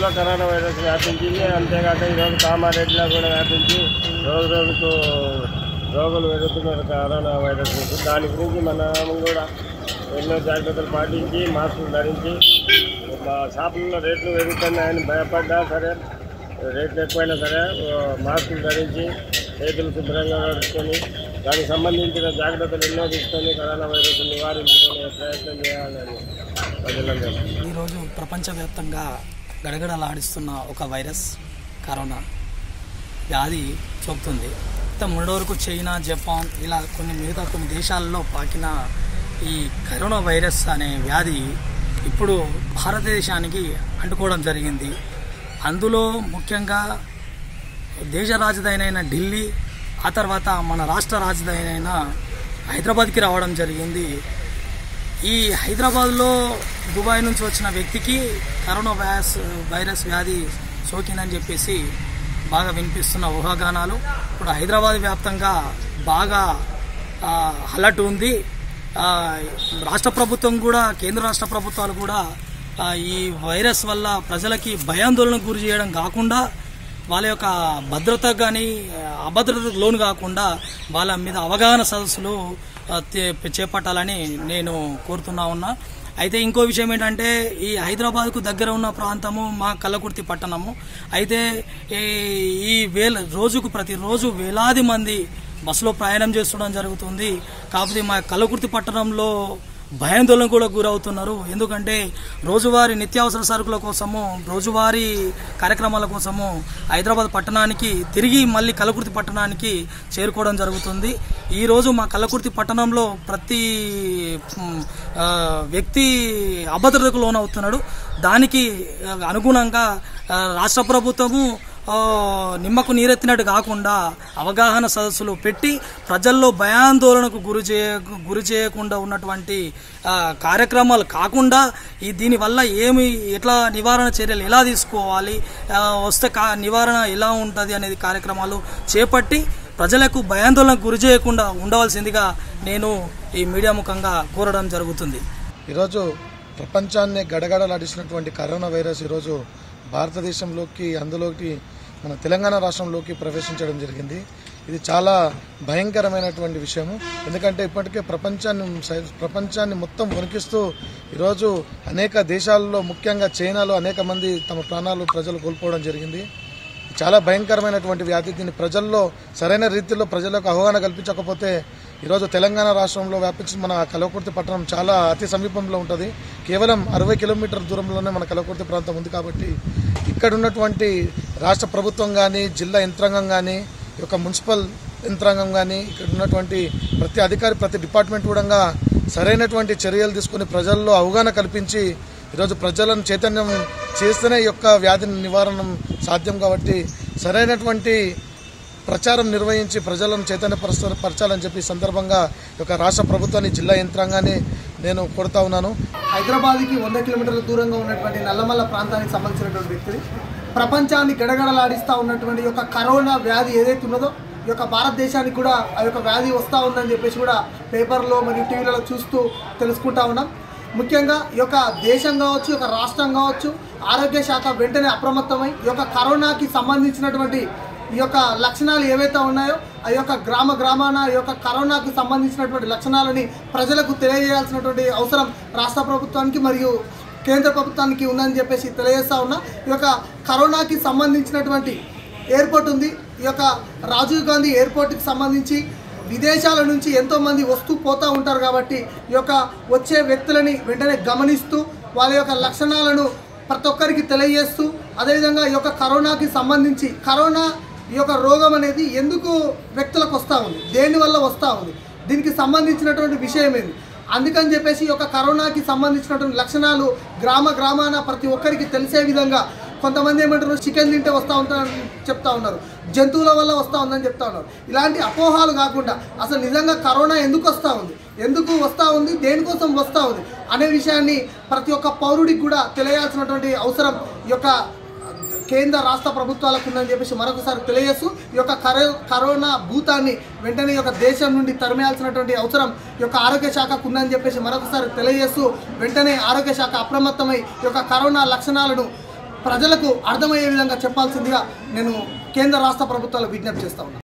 కూడా corona virus వ్యాపించింది అంతేకాక ఈరోజు కామారెడ్డిలో కూడా వ్యాపించి రోజు రోజుకు రోగులు పెరుగుతున్నారు కరోనా వైరస్ నుంచి దాని గురించి మనం కూడా ఎన్నో జాగ్రత్తలు పాటించి మాస్కులు ధరించి మా షాపుల్లో రేట్లు పెరుగుతున్నాయని భయపడ్డా సరే రేట్లు ఎక్కువైనా సరే ఆ, మాస్కులు ధరించి చేతులు శుభ్రంగా నడుచుకొని దానికి సంబంధించిన జాగ్రత్తలు ఎన్నో తీసుకొని కరోనా వైరస్ నివారించుకునే ప్రయత్నం చేయాలని ప్రజలందరూ ఈరోజు ప్రపంచవ్యాప్తంగా గడగడలాడిస్తున్న ఒక వైరస్ కరోనా వ్యాధి సోకుతుంది ఇంత మొన్నటి వరకు చైనా జపాన్ ఇలా కొన్ని మిగతా కొన్ని దేశాల్లో పాకిన ఈ కరోనా వైరస్ అనే వ్యాధి ఇప్పుడు భారతదేశానికి అంటుకోవడం జరిగింది అందులో ముఖ్యంగా దేశ రాజధాని అయిన ఢిల్లీ ఆ తర్వాత మన రాష్ట్ర రాజధాని అయిన హైదరాబాద్కి రావడం జరిగింది ఈ హైదరాబాద్లో దుబాయ్ నుంచి వచ్చిన వ్యక్తికి కరోనా వైరస్ వైరస్ వ్యాధి సోకిందని చెప్పేసి బాగా వినిపిస్తున్న ఊహాగానాలు ఇప్పుడు హైదరాబాద్ వ్యాప్తంగా బాగా ఆ, అలర్ట్ ఉంది ఆ, రాష్ట్ర ప్రభుత్వం కూడా కేంద్ర రాష్ట్ర ప్రభుత్వాలు కూడా ఆ, ఈ వైరస్ వల్ల ప్రజలకి భయాందోళనకు గురి చేయడం కాకుండా వాళ్ళ యొక్క భద్రత కానీ అభద్రతకు లోను కాకుండా వాళ్ళ మీద అవగాహన సదస్సులు ఆ, తే- చేపట్టాలని నేను కోరుతున్నా ఉన్నా అయితే ఇంకో విషయం ఏంటంటే ఈ హైదరాబాద్కు దగ్గర ఉన్న ప్రాంతము మా కల్లకుర్తి పట్టణము అయితే ఈ- ఈ వేల రోజుకు ప్రతిరోజు వేలాది మంది బస్సులో ప్రయాణం చేస్తుండడం జరుగుతుంది కాకపోతే మా కల్లకుర్తి పట్టణంలో భయాందోళన కూడా గురవుతున్నారు ఎందుకంటే రోజువారీ నిత్యావసర సరుకుల కోసము రోజువారీ కార్యక్రమాల కోసము హైదరాబాద్ పట్టణానికి తిరిగి మళ్ళీ కలకుర్తి పట్టణానికి చేరుకోవడం జరుగుతుంది ఈరోజు మా కలకుర్తి పట్టణంలో ప్రతి మ్, ఆ, వ్యక్తి అభద్రతకు లోనవుతున్నాడు దానికి ఆ, అనుగుణంగా ఆ, రాష్ట్ర ప్రభుత్వము ఆ, నిమ్మకు నీరెత్తినట్టు కాకుండా అవగాహన సదస్సులు పెట్టి ప్రజల్లో భయాందోళనకు గురి చేయ గురి చేయకుండా ఉన్నటువంటి ఆ, కార్యక్రమాలు కాకుండా ఈ దీనివల్ల ఏమి ఎట్లా నివారణ చర్యలు ఎలా తీసుకోవాలి ఆ, వస్తే కా నివారణ ఎలా ఉంటుంది అనేది కార్యక్రమాలు చేపట్టి ప్రజలకు భయాందోళనకు గురి చేయకుండా ఉండవలసిందిగా నేను ఈ మీడియా ముఖంగా కోరడం జరుగుతుంది ఈరోజు ప్రపంచాన్ని గడగడలాడిస్తున్నటువంటి కరోనా వైరస్ ఈరోజు భారతదేశంలోకి అందులోకి మన తెలంగాణ రాష్ట్రంలోకి ప్రవేశించడం జరిగింది ఇది చాలా భయంకరమైనటువంటి విషయము ఎందుకంటే ఇప్పటికే ప్రపంచాన్ని సై- ప్రపంచాన్ని మొత్తం వణికిస్తూ ఈరోజు అనేక దేశాల్లో ముఖ్యంగా చైనాలో అనేక మంది తమ ప్రాణాలు ప్రజలు కోల్పోవడం జరిగింది చాలా భయంకరమైనటువంటి వ్యాధి దీన్ని ప్రజల్లో సరైన రీతిలో ప్రజలకు అవగాహన కల్పించకపోతే ఈరోజు తెలంగాణ రాష్ట్రంలో వ్యాపించిన మన కలవకుర్తి పట్టణం చాలా అతి సమీపంలో ఉంటుంది కేవలం అరవై కిలోమీటర్ దూరంలోనే మన కలవకుర్తి ప్రాంతం ఉంది కాబట్టి ఇక్కడ ఉన్నటువంటి రాష్ట్ర ప్రభుత్వం కానీ జిల్లా యంత్రాంగం కానీ ఈ యొక్క మున్సిపల్ యంత్రాంగం కానీ ఇక్కడ ఉన్నటువంటి ప్రతి అధికారి ప్రతి డిపార్ట్మెంట్ కూడా సరైనటువంటి చర్యలు తీసుకుని ప్రజల్లో అవగాహన కల్పించి ఈరోజు ప్రజలను చైతన్యం చేస్తేనే ఈ యొక్క వ్యాధి నివారణ సాధ్యం కాబట్టి సరైనటువంటి ప్రచారం నిర్వహించి ప్రజలను చైతన్యపరచ పరచాలని చెప్పి ఈ సందర్భంగా ఈ యొక్క రాష్ట్ర ప్రభుత్వాన్ని జిల్లా యంత్రాంగాన్ని నేను కోరుతా ఉన్నాను హైదరాబాద్కి వంద కిలోమీటర్ల దూరంగా ఉన్నటువంటి నల్లమల్ల ప్రాంతానికి సంబంధించినటువంటి వ్యక్తిని ప్రపంచాన్ని గడగడలాడిస్తూ ఉన్నటువంటి ఈ యొక్క కరోనా వ్యాధి ఏదైతే ఉన్నదో ఈ యొక్క భారతదేశానికి కూడా ఆ యొక్క వ్యాధి వస్తూ ఉందని చెప్పేసి కూడా పేపర్లో మరియు టీవీలలో చూస్తూ తెలుసుకుంటా ఉన్నాం ముఖ్యంగా ఈ యొక్క దేశం కావచ్చు ఈ యొక్క రాష్ట్రం కావచ్చు ఆరోగ్య శాఖ వెంటనే అప్రమత్తమై ఈ యొక్క కరోనాకి సంబంధించినటువంటి ఈ యొక్క లక్షణాలు ఏవైతే ఉన్నాయో ఆ యొక్క గ్రామ గ్రామాన ఈ యొక్క కరోనాకు సంబంధించినటువంటి లక్షణాలని ప్రజలకు తెలియజేయాల్సినటువంటి అవసరం రాష్ట్ర ప్రభుత్వానికి మరియు కేంద్ర ప్రభుత్వానికి ఉందని చెప్పేసి తెలియజేస్తా ఉన్నా ఈ యొక్క కరోనాకి సంబంధించినటువంటి ఎయిర్పోర్ట్ ఉంది ఈ యొక్క రాజీవ్ గాంధీ ఎయిర్పోర్ట్కి సంబంధించి విదేశాల నుంచి ఎంతోమంది వస్తూ పోతూ ఉంటారు కాబట్టి ఈ యొక్క వచ్చే వ్యక్తులని వెంటనే గమనిస్తూ వాళ్ళ యొక్క లక్షణాలను ప్రతి ఒక్కరికి తెలియజేస్తూ అదేవిధంగా ఈ యొక్క కరోనాకి సంబంధించి కరోనా ఈ యొక్క రోగం అనేది ఎందుకు వ్యక్తులకు వస్తూ ఉంది దేనివల్ల వస్తూ ఉంది దీనికి సంబంధించినటువంటి విషయం ఏంది అందుకని చెప్పేసి ఈ యొక్క కరోనాకి సంబంధించినటువంటి లక్షణాలు గ్రామ గ్రామాన ప్రతి ఒక్కరికి తెలిసే విధంగా కొంతమంది ఏమంటారు చికెన్ తింటే వస్తూ ఉంటారని చెప్తా ఉన్నారు జంతువుల వల్ల వస్తూ ఉందని చెప్తా ఉన్నారు ఇలాంటి అపోహాలు కాకుండా అసలు నిజంగా కరోనా ఎందుకు వస్తూ ఉంది ఎందుకు వస్తూ ఉంది దేనికోసం వస్తూ ఉంది అనే విషయాన్ని ప్రతి ఒక్క పౌరుడికి కూడా తెలియాల్సినటువంటి అవసరం ఈ యొక్క కేంద్ర రాష్ట్ర ప్రభుత్వాలకు ఉందని చెప్పేసి మరొకసారి తెలియజేస్తూ ఈ యొక్క కరో కరోనా భూతాన్ని వెంటనే ఈ యొక్క దేశం నుండి తరిమేయాల్సినటువంటి అవసరం ఈ యొక్క ఆరోగ్య శాఖకు ఉందని చెప్పేసి మరొకసారి తెలియజేస్తూ వెంటనే ఆరోగ్య శాఖ అప్రమత్తమై ఈ యొక్క కరోనా లక్షణాలను ప్రజలకు అర్థమయ్యే విధంగా చెప్పాల్సిందిగా నేను కేంద్ర రాష్ట్ర ప్రభుత్వాలకు విజ్ఞప్తి చేస్తా ఉన్నాను